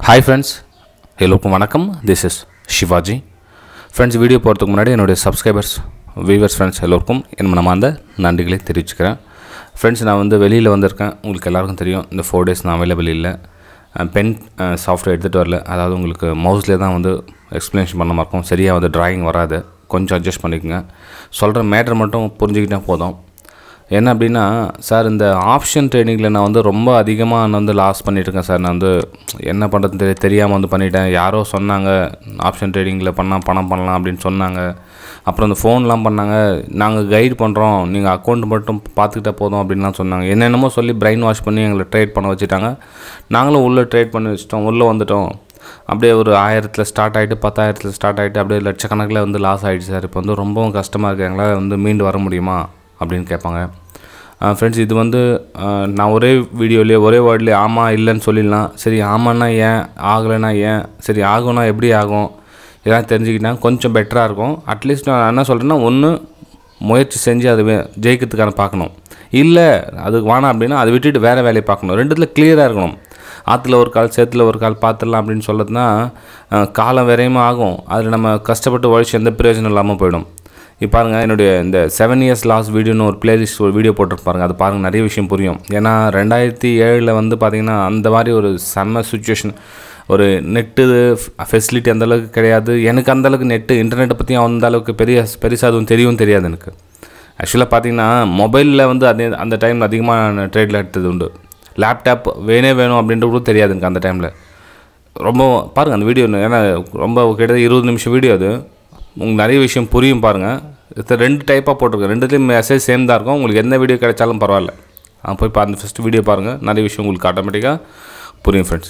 hi friends எல்லோருக்கும் வணக்கம் this is Sivaji friends video போகிறதுக்கு முன்னாடி என்னுடைய சப்ஸ்கிரைபர்ஸ் வியூவர்ஸ் ஃப்ரெண்ட்ஸ் எல்லோருக்கும் என் மனமார்ந்த நன்றிகளை தெரிவிச்சுக்கிறேன் ஃப்ரெண்ட்ஸ் நான் வந்து வெளியில் வந்திருக்கேன் உங்களுக்கு எல்லாருக்கும் தெரியும் இந்த ஃபோர் டேஸ் நான் அவைலபிள் இல்லை பென் சாஃப்ட்வேர் எடுத்துகிட்டு வரல அதாவது உங்களுக்கு மவுஸ்லேயே தான் வந்து எக்ஸ்ப்ளனேஷன் பண்ண மாதிரி இருக்கும் சரியாக வந்து டிராயிங் வராது கொஞ்சம் அட்ஜஸ்ட் பண்ணிக்கோங்க சொல்கிற மேட்ரு மட்டும் புரிஞ்சுக்கிட்டா போதும் என்ன அப்படின்னா சார் இந்த ஆப்ஷன் ட்ரேடிங்கில் நான் வந்து ரொம்ப அதிகமாக நான் வந்து லாஸ் பண்ணிட்டுருக்கேன் சார் நான் வந்து என்ன பண்ணுறதுன்னு தெரிய தெரியாமல் வந்து பண்ணிட்டேன் யாரோ சொன்னாங்க ஆப்ஷன் ட்ரேடிங்கில் பண்ணால் பணம் பண்ணலாம் அப்படின்னு சொன்னாங்க அப்புறம் இந்த ஃபோன்லாம் பண்ணாங்க நாங்கள் கைட் பண்ணுறோம் நீங்கள் அக்கௌண்ட் மட்டும் பார்த்துக்கிட்டா போதும் அப்படின்லாம் சொன்னாங்க என்னென்னமோ சொல்லி பிரைன் வாஷ் பண்ணி எங்களை ட்ரேட் பண்ண வச்சுட்டாங்க நாங்களும் உள்ளே ட்ரேட் பண்ணி வச்சிட்டோம் உள்ளே வந்துட்டோம் அப்படியே ஒரு ஆயிரத்தில் ஸ்டார்ட் ஆகிட்டு பத்தாயிரத்தில் ஸ்டார்ட் ஆகிட்டு அப்படியே லட்சக்கணக்கில் வந்து லாஸ் ஆகிடுச்சு சார் இப்போ வந்து ரொம்பவும் கஷ்டமாக இருக்குது எங்களால் வந்து மீண்டு வர முடியுமா அப்படின்னு கேட்பாங்க ஃப்ரெண்ட்ஸ் இது வந்து அஹ், நான் ஒரே வீடியோலேயே ஒரே வேர்ட்லேயே ஆமாம் இல்லைன்னு சொல்லிடலாம் சரி ஆமான்னா ஏன் ஆகலைன்னா ஏன் சரி ஆகும்னா எப்படி ஆகும் இதெல்லாம் தெரிஞ்சுக்கிட்டா கொஞ்சம் பெட்டராக இருக்கும் அட்லீஸ்ட் நான் என்ன சொல்கிறேன்னா ஒன்று முயற்சி செஞ்சு அது வே- ஜெயிக்கிறதுக்கான பார்க்கணும் இல்லை அதுக்கு வேணாம் அப்படின்னா அதை விட்டுட்டு வேறு வேலையை பார்க்கணும் ரெண்டுத்தில் கிளியராக இருக்கணும் ஆற்றுல ஒரு கால் சேத்துல ஒரு கால் பார்த்துடலாம் அப்படின்னு சொல்லதுனா அஹ், காலம் விரையமாக ஆகும் அதில் நம்ம கஷ்டப்பட்டு உழைச்சி எந்த பிரயோஜனம் இல்லாமல் போயிடும் இப்போ பாருங்கள் என்னுடைய இந்த செவன் இயர்ஸ் லாஸ்ட் வீடியோன்னு ஒரு பிளேலிஸ்ட் ஒரு வீடியோ போட்டிருப்பாருங்க அது பாருங்கள் நிறைய விஷயம் புரியும் ஏன்னா ரெண்டாயிரத்தி ஏழில் வந்து பார்த்திங்கன்னா அந்த மாதிரி ஒரு செம்ம சுச்சுவேஷன் ஒரு நெட்டு ஃபெசிலிட்டி அந்த அளவுக்கு கிடையாது எனக்கு அந்த அளவுக்கு நெட்டு இன்டர்நெட்டை பற்றி அந்த அளவுக்கு பெரிய பெருசாக அதுவும் தெரியவும் தெரியாது எனக்கு ஆக்சுவலாக பார்த்தீங்கன்னா மொபைலில் வந்து அதே அந்த டைமில் அதிகமாக ட்ரேடில் எடுத்தது உண்டு லேப்டாப் வேணே வேணும் அப்படின்றது கூட தெரியாது எனக்கு அந்த டைமில் ரொம்ப பாருங்கள் அந்த வீடியோ ஏன்னா ரொம்ப கிட்டத்தட்ட இருபது நிமிஷம் வீடியோ அது உங்களுக்கு நிறைய விஷயம் புரியும் பாருங்கள் இது ரெண்டு டைப்பாக போட்டிருக்கேன் ரெண்டுலேயும் மெசேஜ் சேம் தான் இருக்கும் உங்களுக்கு எந்த வீடியோ கிடைச்சாலும் பரவாயில்ல ஆ, போய் பா அந்த ஃபஸ்ட்டு வீடியோ பாருங்கள் நிறைய விஷயம் உங்களுக்கு ஆட்டோமேட்டிக்காக புரியும் ஃப்ரெண்ட்ஸ்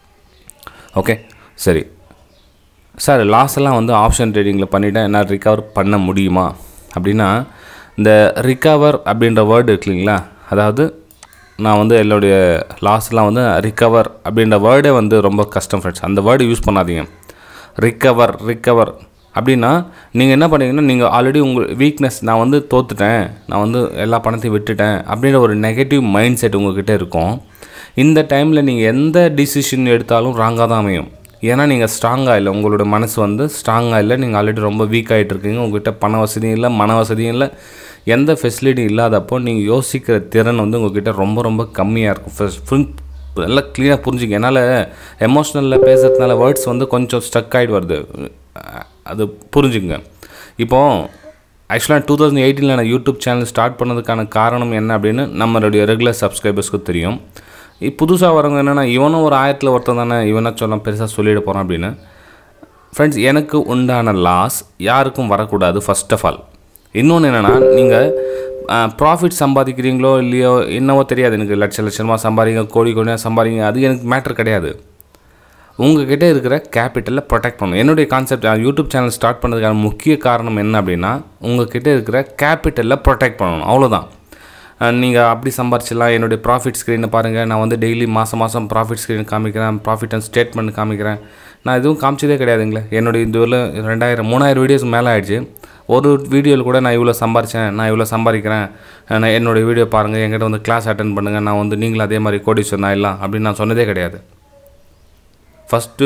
ஓகே சரி சார் லாஸ் எல்லாம் வந்து ஆப்ஷன் ட்ரேடிங்கில் பண்ணிவிட்டேன் என்ன ரிகவர் பண்ண முடியுமா அப்படின்னா இந்த ரிகவர் அப்படின்ற வேர்டு இருக்கு இல்லைங்களா அதாவது நான் வந்து என்னுடைய லாஸ்லாம் வந்து ரிகவர் அப்படின்ற வேர்டே வந்து ரொம்ப கஷ்டம் ஃப்ரெண்ட்ஸ் அந்த வேர்டு யூஸ் பண்ணாதீங்க ரிகவர் ரிகவர் அப்படின்னா நீங்கள் என்ன பண்ணீங்கன்னா நீங்கள் ஆல்ரெடி உங்கள் வீக்னஸ் நான் வந்து தோத்துட்டேன் நான் வந்து எல்லா பணத்தையும் விட்டுட்டேன் அப்படின்ற ஒரு நெகட்டிவ் மைண்ட் செட் உங்ககிட்ட இருக்கும் இந்த டைமில் நீங்கள் எந்த டிசிஷன் எடுத்தாலும் ராங்காக தான் அமையும் ஏன்னா நீங்கள் ஸ்ட்ராங்காக இல்லை உங்களோட மனசு வந்து ஸ்ட்ராங்காக இல்லை நீங்கள் ஆல்ரெடி ரொம்ப வீக் ஆகிட்டு இருக்கீங்க உங்ககிட்ட பண வசதியும் இல்லை மன வசதியும் இல்லை எந்த ஃபெசிலிட்டி இல்லாதப்போ நீங்கள் யோசிக்கிற திறன் வந்து உங்ககிட்ட ரொம்ப ரொம்ப கம்மியாக இருக்கும் ஃபஸ்ட் ஃபுல் நல்லா க்ளீனாக புரிஞ்சுக்க என்னால் எமோஷ்னலில் பேசுறதுனால வேர்ட்ஸ் வந்து கொஞ்சம் ஸ்டக் ஆகிட்டு வருது அஹ் அது புரிஞ்சுங்க இப்போது ஆக்சுவலாக டூ தௌசண்ட் எயிட்டீனில் நான் யூடியூப் சேனல் ஸ்டார்ட் பண்ணதுக்கான காரணம் என்ன அப்படின்னு நம்மளுடைய ரெகுலர் சப்ஸ்கிரைபர்ஸ்க்கு தெரியும் புதுசாக வரவங்க என்னென்னா இவனும் ஒரு ஆயிரத்தில் ஒருத்தன் தானே இவனை சொன்னால் பெருசாக சொல்லிட போகிறான் அப்படின்னு ஃப்ரெண்ட்ஸ் எனக்கு உண்டான லாஸ் யாருக்கும் வரக்கூடாது ஃபர்ஸ்ட் ஆஃப் ஆல் இன்னொன்று என்னென்னா நீங்கள் ப்ராஃபிட் சம்பாதிக்கிறீங்களோ இல்லையோ என்னவோ தெரியாது எனக்கு லட்ச லட்சமாக சம்பாதிங்க கோடி கோடியாக சம்பாதிங்க அது எனக்கு மேட்டர் கிடையாது உங்ககிட்ட இருக்கிற கேபிட்டலை ப்ரொடெக்ட் பண்ணணும் என்னுடைய கான்செப்ட் யூடியூப் சேனல் ஸ்டார்ட் பண்ணதுக்கான முக்கிய காரணம் என்ன அப்படின்னா உங்ககிட்ட இருக்கிற கேபிட்டலில் ப்ரொடெக்ட் பண்ணணும் அவ்வளோதான் நீங்கள் அப்படி சம்பாரிச்சிடலாம் என்னுடைய ப்ராஃபிட் ஸ்க்ரீனை பாருங்கள் நான் வந்து டெய்லி மாதம் மாதம் ப்ராஃபிட் ஸ்க்ரீன் காமிக்கிறேன் ப்ராஃபிட் அண்ட் ஸ்டேட்மெண்ட் காமிக்கிறேன் நான் எதுவும் காமிச்சதே கிடையாதுங்களே என்னுடைய இந்த ஊரில் ரெண்டாயிரம் மூணாயிரம் வீடியோஸ் மேலே ஆயிடுச்சு ஒரு வீடியோவில் கூட நான் இவ்வளோ சம்பாரித்தேன் நான் இவ்வளோ சம்பாதிக்கிறேன் நான் என்னுடைய வீடியோ பாருங்கள் என்கிட்ட வந்து கிளாஸ் அட்டன் பண்ணுங்கள் நான் வந்து நீங்களும் அதே மாதிரி கோடீஸ்வரன் ஆயிடலாம் அப்படின்னு நான் சொன்னதே கிடையாது ஃபஸ்ட்டு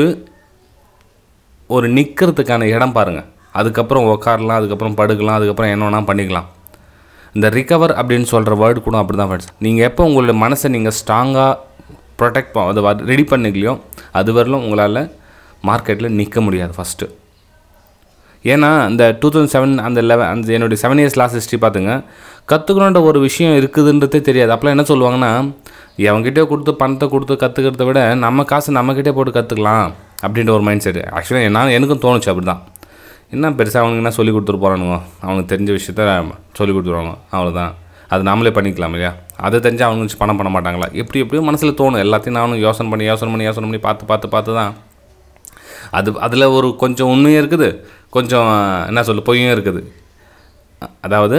ஒரு நிற்கிறதுக்கான இடம் பாருங்கள் அதுக்கப்புறம் உட்காரலாம் அதுக்கப்புறம் படுக்கலாம் அதுக்கப்புறம் என்ன வேணால் பண்ணிக்கலாம் இந்த ரிகவர் அப்படின்னு சொல்கிற வேர்டு கூட அப்படி தான் ஃப்ரெண்ட்ஸ் நீங்கள் எப்போ உங்களோட மனசை நீங்கள் ஸ்ட்ராங்காக ப்ரொடெக்ட் அது ரெடி பண்ணிக்கலையோ அது வரலும் உங்களால் மார்க்கெட்டில் நிற்க முடியாது ஃபஸ்ட்டு ஏன்னா இந்த டூ தௌசண்ட் செவன் அந்த லெவன் அந்த என்னுடைய செவன் இயர்ஸ் லாஸ்ட் ஹிஸ்ட்ரி பார்த்துங்க கற்றுக்கணுன்ற ஒரு விஷயம் இருக்குதுன்றதே தெரியாது அப்போலாம் என்ன சொல்லுவாங்கன்னா எவன்கிட்டயே கொடுத்து பணத்தை கொடுத்து கற்றுக்கிறத விட நம்ம காசு நம்மக்கிட்டே போட்டு கற்றுக்கலாம் அப்படின்ற ஒரு மைண்ட் செட் ஆக்சுவலாக நான் எனக்கும் தோணுச்சு அப்படி தான் என்ன பெருசாக அவனுக்கு என்ன சொல்லி கொடுத்துட்டு போகிறானுங்க அவனுக்கு தெரிஞ்ச விஷயத்த சொல்லி கொடுத்துருவாங்க அவ்வளோதான் அது நாமளே பண்ணிக்கலாம் இல்லையா அதை தெரிஞ்சு அவங்க வச்சு பணம் பண்ண மாட்டாங்களா எப்படி எப்படியும் மனசில் தோணும் எல்லாத்தையும் நானும் யோசனை பண்ணி யோசனை பண்ணி யோசனை பண்ணி பார்த்து பார்த்து பார்த்து தான் அது அதில் ஒரு கொஞ்சம் உண்மையும் இருக்குது கொஞ்சம் என்ன சொல்ல பொய்யும் இருக்குது அதாவது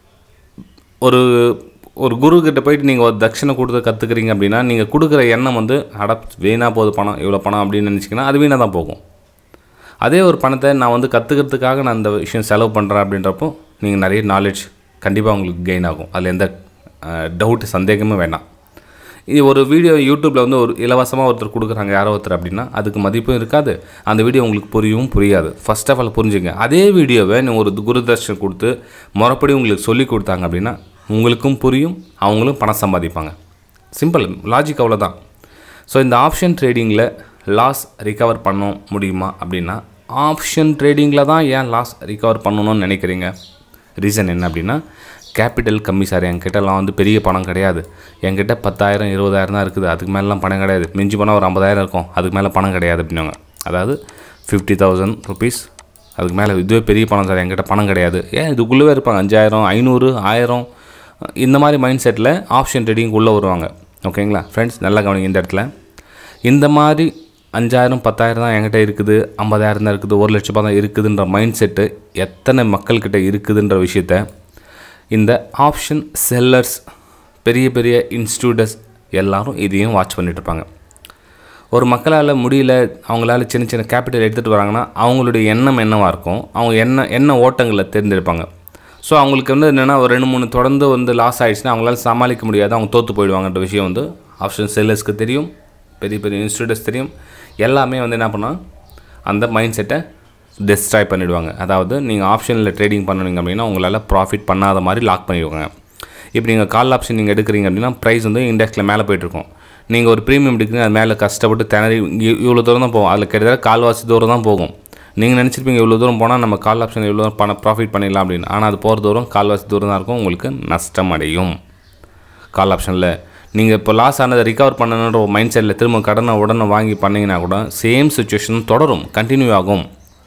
ஒரு ஒரு குரு கிட்ட போயிட்டு நீங்கள் ஒரு தட்சணை கொடுத்து கற்றுக்குறீங்க அப்படின்னா நீங்கள் கொடுக்குற எண்ணம் வந்து அட வீணாக போகுது பணம் இவ்வளோ பணம் அப்படின்னு நினச்சிங்கன்னா அது வீணாக தான் போகும் அதே ஒரு பணத்தை நான் வந்து கற்றுக்கிறதுக்காக நான் அந்த விஷயம் செலவு பண்ணுறேன் அப்படின்றப்போ நீங்கள் நிறைய நாலேஜ் கண்டிப்பாக உங்களுக்கு கெயின் ஆகும் அதில் எந்த டவுட் சந்தேகமும் வேண்டாம் இது ஒரு வீடியோ யூடியூப்பில் வந்து ஒரு இலவசமாக ஒருத்தர் கொடுக்குறாங்க யாரோ ஒருத்தர் அப்படின்னா அதுக்கு மதிப்பும் இருக்காது அந்த வீடியோ உங்களுக்கு புரியவும் புரியாது ஃபர்ஸ்ட் ஆஃப் ஆல் புரிஞ்சுங்க அதே வீடியோவை நீங்கள் ஒரு குருதர்ஷன் கொடுத்து முறைப்படி உங்களுக்கு சொல்லி கொடுத்தாங்க அப்படின்னா உங்களுக்கும் புரியும் அவங்களும் பணம் சம்பாதிப்பாங்க சிம்பிள் லாஜிக் அவ்வளோதான் ஸோ இந்த ஆப்ஷன் ட்ரேடிங்கில் லாஸ் ரிகவர் பண்ண முடியுமா அப்படின்னா ஆப்ஷன் ட்ரேடிங்கில் தான் ஏன் லாஸ் ரிகவர் பண்ணணும்னு நினைக்கிறீங்க ரீசன் என்ன அப்படின்னா கேபிட்டல் கம்மி சார் என்கிட்டலாம் வந்து பெரிய பணம் கிடையாது என்கிட்ட பத்தாயிரம் இருபதாயிரம் தான் இருக்குது அதுக்கு மேலாம் பணம் கிடையாது மிஞ்சி போனால் ஒரு ஐம்பதாயிரம் இருக்கும் அதுக்கு மேலே பணம் கிடையாது அப்படின்னாங்க அதாவது ஃபிஃப்டி தௌசண்ட் ருபீஸ் அதுக்கு மேலே இதுவே பெரிய பணம் சார் என்கிட்ட பணம் கிடையாது ஏன் இதுக்குள்ளவே இருப்பாங்க அஞ்சாயிரம் ஐநூறு ஆயிரம் இந்த மாதிரி மைண்ட் செட்டில் ஆப்ஷன் ட்ரேடிங் உள்ளே வருவாங்க ஓகேங்களா ஃப்ரெண்ட்ஸ் நல்லா கவனிங்க இந்த இடத்துல இந்த மாதிரி அஞ்சாயிரம் பத்தாயிரம் தான் என்கிட்ட இருக்குது ஐம்பதாயிரம் தான் இருக்குது ஒரு லட்ச ரூபாய் தான் இருக்குதுன்ற மைண்ட் செட்டு எத்தனை மக்கள்கிட்ட இருக்குதுன்ற விஷயத்த இந்த ஆப்ஷன் செல்லர்ஸ் பெரிய பெரிய இன்ஸ்டியூட்டர்ஸ் எல்லாரும் இதையும் வாட்ச் பண்ணிட்டு இருப்பாங்க ஒரு மக்களால் முடியல அவங்களால சின்ன சின்ன கேபிட்டல் எடுத்துகிட்டு வராங்கன்னா அவங்களுடைய எண்ணம் என்னவாக இருக்கும் அவங்க என்ன என்ன ஓட்டங்களை தேர்ந்தெடுப்பாங்க ஸோ அவங்களுக்கு வந்து என்னென்னா ஒரு ரெண்டு மூணு தொடர்ந்து வந்து லாஸ் ஆகிடுச்சுன்னா அவங்களால சமாளிக்க முடியாது அவங்க தோற்று போயிடுவாங்கன்ற விஷயம் வந்து ஆப்ஷன் செல்லர்ஸ்க்கு தெரியும் பெரிய பெரிய இன்ஸ்டியூட்டர்ஸ் தெரியும் எல்லாமே வந்து என்ன பண்ணால் அந்த மைண்ட் செட்டை டெஸ்ட்ராய் பண்ணிவிடுவாங்க அதாவது நீங்கள் ஆப்ஷனில் ட்ரேடிங் பண்ணுனீங்க அப்படின்னா உங்களால் ப்ராஃபிட் பண்ணாத மாதிரி லாக் பண்ணிடுவாங்க இப்போ நீங்கள் கால் ஆப்ஷன் நீங்கள் எடுக்கிறீங்க அப்படின்னா ப்ரைஸ் வந்து இண்டெக்ஸில் மேலே போயிட்டுருக்கும் நீங்கள் ஒரு ப்ரீமியம் எடுக்கிறீங்க அது மேலே கஷ்டப்பட்டு திணறி இ- இவ்வளோ தூரம் தான் போகும் அதில் கிட்டத்தட்ட கால்வாசி தூரம் தான் போகும் நீங்கள் நினச்சிருப்பீங்க இவ்வளோ தூரம் போனால் நம்ம கால் ஆப்ஷன் இவ்வளோ தூரம் பணம் ப்ராஃபிட் பண்ணிடலாம் அப்படின்னு ஆனால் அது போகிற தூரம் கால்வாசி தூரம் தான் இருக்கும் உங்களுக்கு நஷ்டம் அடையும் கால் ஆப்ஷனில் நீங்கள் இப்போ லாஸ் ஆனதை ரிகவர் பண்ணணுன்ற ஒரு மைண்ட் செட்டில் திரும்ப கடனை உடனே வாங்கி பண்ணீங்கன்னா கூட சேம் சுச்சுவேஷன் தொடரும் கண்டினியூ ஆகும்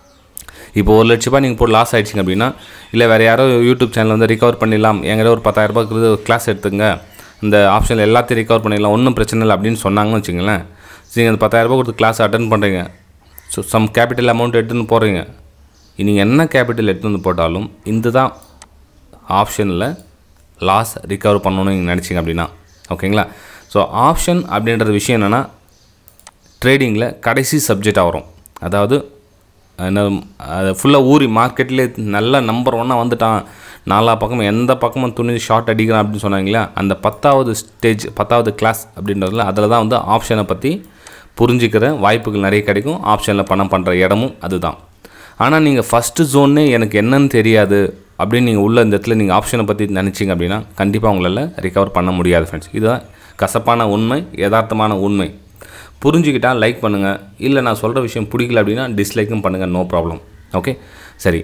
இப்போ ஒரு லட்ச ரூபாய் நீங்கள் போட்டு லாஸ் ஆயிடுச்சிங்க அப்படின்னா இல்லை வேறு யாரோ யூடியூப் சேனல் வந்து ரிகவர் பண்ணிடலாம் என்கிட்ட ஒரு பத்தாயிரம் ரூபாய்க்கு கிளாஸ் எடுத்துங்க இந்த ஆப்ஷனில் எல்லாத்தையும் ரிகவர் பண்ணிடலாம் ஒன்றும் பிரச்சனை இல்லை அப்படின்னு சொன்னாங்கன்னு வச்சுங்களேன் நீங்கள் அந்த பத்தாயிரம் ரூபாய் கொடுத்து கிளாஸ் அட்டன் பண்ணுறீங்க ஸோ சம் கேபிட்டல் அமௌண்ட் எடுத்துன்னு போகிறீங்க நீங்கள் என்ன கேபிட்டல் எடுத்துன்னு வந்து போட்டாலும் இந்த தான் ஆப்ஷனில் லாஸ் ரிகவர் பண்ணணும்னு நீங்கள் நினச்சிங்க அப்படின்னா ஓகேங்களா ஸோ ஆப்ஷன் அப்படின்றது விஷயம் என்னென்னா ட்ரேடிங்கில் கடைசி சப்ஜெக்டாக வரும் அதாவது என்ன அது ஃபுல்லாக ஊறி மார்க்கெட்லேயே நல்ல நம்பர் ஒன்னாக வந்துட்டான் நாலா பக்கமும் எந்த பக்கமும் துணி ஷார்ட் அடிக்கிறான் அப்படின்னு சொன்னாங்களா அந்த பத்தாவது ஸ்டேஜ் பத்தாவது கிளாஸ் அப்படின்றதுல அதில் தான் வந்து ஆப்ஷனை பற்றி புரிஞ்சுக்கிற வாய்ப்புகள் நிறைய கிடைக்கும் ஆப்ஷனில் பணம் பண்ணுற இடமும் அதுதான் ஆனால் நீங்கள் ஃபஸ்ட்டு ஜோன்னே எனக்கு என்னன்னு தெரியாது அப்படின்னு நீங்கள் உள்ள இந்த இடத்துல நீங்கள் ஆப்ஷனை பற்றி நினச்சிங்க அப்படின்னா கண்டிப்பாக உங்களால் ரிகவர் பண்ண முடியாது ஃப்ரெண்ட்ஸ் இதுதான் கசப்பான உண்மை யதார்த்தமான உண்மை புரிஞ்சுக்கிட்டால் லைக் பண்ணுங்கள் இல்லை நான் சொல்கிற விஷயம் பிடிக்கல அப்படின்னா டிஸ்லைக்கும் பண்ணுங்கள் நோ ப்ராப்ளம் ஓகே சரி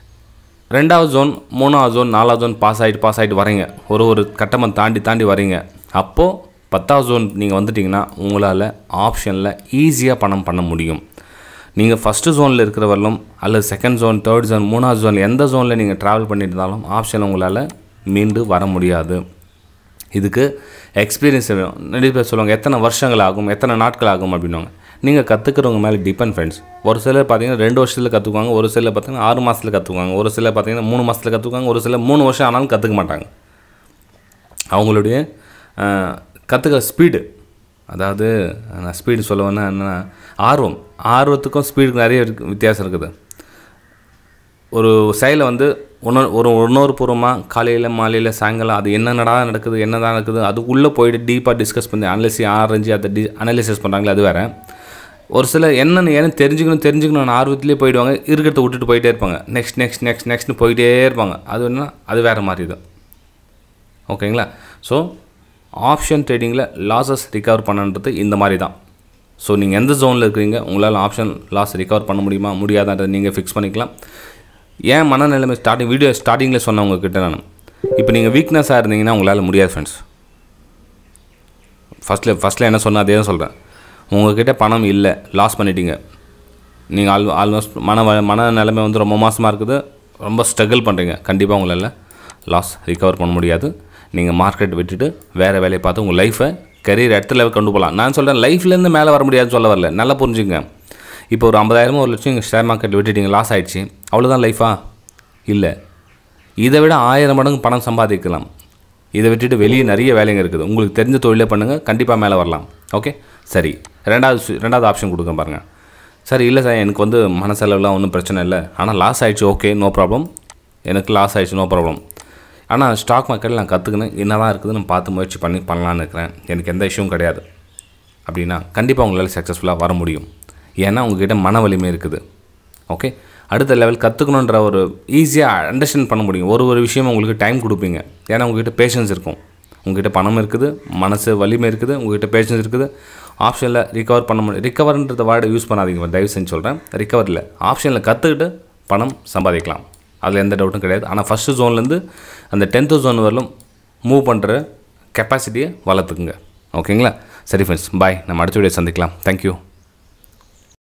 ரெண்டாவது ஜோன் மூணாவது ஜோன் நாலாவது ஜோன் பாஸ் ஆகிட்டு பாஸ் ஆகிட்டு வரீங்க ஒரு ஒரு கட்டமை தாண்டி தாண்டி வரீங்க அப்போது பத்தாவது ஜோன் நீங்கள் வந்துட்டிங்கன்னா உங்களால் ஆப்ஷனில் ஈஸியாக பணம் பண்ண முடியும் நீங்கள் ஃபஸ்ட்டு ஜோனில் இருக்கிற வரலும் அல்லது செகண்ட் ஜோன் தேர்ட் ஜோன் மூணாவது ஜோன் எந்த ஜோனில் நீங்கள் ட்ராவல் பண்ணிட்டு இருந்தாலும் ஆப்ஷன் உங்களால் மீண்டு வர முடியாது இதுக்கு எக்ஸ்பீரியன்ஸ் வேணும் நிறைய பேர் சொல்லுவாங்க எத்தனை வருஷங்கள் ஆகும் எத்தனை நாட்கள் ஆகும் அப்படின்னுவாங்க நீங்கள் கற்றுக்கிறவங்க மேலே டிபெண்ட் ஃப்ரெண்ட்ஸ் ஒரு சிலர் பார்த்தீங்கன்னா ரெண்டு வருஷத்தில் கற்றுக்குவாங்க ஒரு சிலர் பார்த்தீங்கன்னா ஆறு மாதத்தில் கற்றுக்குவாங்க ஒரு சிலர் பார்த்தீங்கன்னா மூணு மாதத்தில் கற்றுக்குவாங்க ஒரு சிலர் மூணு வருஷம் ஆனாலும் கற்றுக்க மாட்டாங்க அவங்களுடைய கற்றுக்கிற ஸ்பீடு அதாவது நான் ஸ்பீடு சொல்லுவேன்னா என்னென்னா ஆர்வம் ஆர்வத்துக்கும் ஸ்பீடுக்கும் நிறைய இருக்கு- வித்தியாசம் இருக்குது ஒரு செயலை வந்து உணர் ஒரு உணர்வுபூர்வமாக காலையில் மாலையில் சாயங்காலம் அது என்னென்னடா நடக்குது என்னதான் நடக்குது அதுக்குள்ளே போயிட்டு டீப்பாக டிஸ்கஸ் பண்ணி அனலிசி ஆரஞ்சு அதை டி அனலிசிஸ் பண்ணுறாங்களே அது வேறு ஒரு சில என்னென்னு ஏன்னு தெரிஞ்சுக்கணும் தெரிஞ்சுக்கணும்னு ஆர்வத்திலே போயிடுவாங்க இருக்கிறத விட்டுட்டு போயிட்டே இருப்பாங்க நெக்ஸ்ட் நெக்ஸ்ட் நெக்ஸ்ட் நெக்ஸ்ட்னு போயிட்டே இருப்பாங்க அது என்ன அது வேறு மாதிரி இது ஓகேங்களா ஸோ ஆப்ஷன் ட்ரேடிங்கில் லாஸஸ் ரிகவர் பண்ணுன்றது இந்த மாதிரி தான் ஸோ நீங்கள் எந்த ஜோனில் இருக்கிறீங்க உங்களால் ஆப்ஷன் லாஸ் ரிகவர் பண்ண முடியுமா முடியாதான்றதை நீங்கள் ஃபிக்ஸ் பண்ணிக்கலாம் ஏன் மனநிலைமை ஸ்டார்டிங் வீடியோ ஸ்டார்டிங்கில் சொன்னேன் உங்ககிட்ட நான் இப்போ நீங்கள் வீக்னஸாக இருந்தீங்கன்னா உங்களால் முடியாது ஃப்ரெண்ட்ஸ் ஃபஸ்ட்டில் ஃபஸ்ட்டில் என்ன சொன்னேன் அதே தான் சொல்கிறேன் உங்ககிட்ட பணம் இல்லை லாஸ் பண்ணிட்டீங்க நீங்கள் ஆல் ஆல்மோஸ்ட் மன வ- மன நிலைமை வந்து ரொம்ப மோசமாக இருக்குது ரொம்ப ஸ்ட்ரகிள் பண்ணுறீங்க கண்டிப்பாக உங்களால் லாஸ் ரிகவர் பண்ண முடியாது நீங்கள் மார்க்கெட் விட்டுட்டு வேறு வேலையை பார்த்து உங்கள் லைஃப்பை கரியர் இடத்துல level கொண்டு போகலாம் நான் சொல்கிறேன் லைஃப்லேருந்து மேலே வர முடியாதுன்னு சொல்ல வரல நல்லா புரிஞ்சுங்க இப்போ ஒரு ஐம்பதாயிரமோ ஒரு லட்சம் ஷேர் மார்க்கெட் விட்டுட்டீங்க லாஸ் ஆயிடுச்சு அவ்வளோதான் லைஃபா இல்லை இதை விட ஆயிரம் மடங்கு பணம் சம்பாதிக்கலாம் இதை விட்டுட்டு வெளியே நிறைய வேலைங்க இருக்குது உங்களுக்கு தெரிஞ்ச தொழிலே பண்ணுங்கள் கண்டிப்பாக மேலே வரலாம் ஓகே சரி ரெண்டாவது சு- ரெண்டாவது ஆப்ஷன் கொடுக்க பாருங்கள் சரி இல்லை சார் எனக்கு வந்து மனசெலவுலாம் ஒன்றும் பிரச்சனை இல்லை ஆனால் லாஸ் ஆயிடுச்சு ஓகே நோ ப்ராப்ளம் எனக்கு லாஸ் ஆயிடுச்சு நோ ப்ராப்ளம் ஆனால் ஸ்டாக் மார்க்கெட்டில் நான் கற்றுக்கணும் என்னதான் இருக்குதுன்னு நான் பார்த்து முயற்சி பண்ணி பண்ணலான்னு இருக்கிறேன் எனக்கு எந்த இஷ்யூவும் கிடையாது அப்படின்னா கண்டிப்பாக உங்களால் சக்ஸஸ்ஃபுல்லாக வர முடியும் ஏன்னா உங்ககிட்ட மன வலிமை இருக்குது ஓகே அடுத்த லெவல் கற்றுக்கணுன்ற ஒரு ஈஸியாக அண்டர்ஸ்டாண்ட் பண்ண முடியும் ஒரு ஒரு விஷயமும் உங்களுக்கு டைம் கொடுப்பீங்க ஏன்னா உங்ககிட்ட பேஷன்ஸ் இருக்கும் உங்ககிட்ட பணம் இருக்குது மனசு வலிமை இருக்குது உங்ககிட்ட பேஷன்ஸ் இருக்குது ஆப்ஷனில் ரிகவர் பண்ண முடியும் ரிகவர்ன்றத வேர்டு யூஸ் பண்ணாதீங்க தயவு செஞ்சு சொல்கிறேன் ரிகவரில் ஆப்ஷனில் கற்றுக்கிட்டு பணம் சம்பாதிக்கலாம் அதில் எந்த டவுட்டும் கிடையாது ஆனால் ஃபஸ்ட்டு ஜோன்லேருந்து அந்த டென்த்து ஜோன் வரலும் மூவ் பண்ணுற கெப்பாசிட்டியை வளர்த்துக்குங்க ஓகேங்களா சரி ஃப்ரெண்ட்ஸ் பாய் நம்ம அடுத்த வீடியோ சந்திக்கலாம் தேங்க்யூ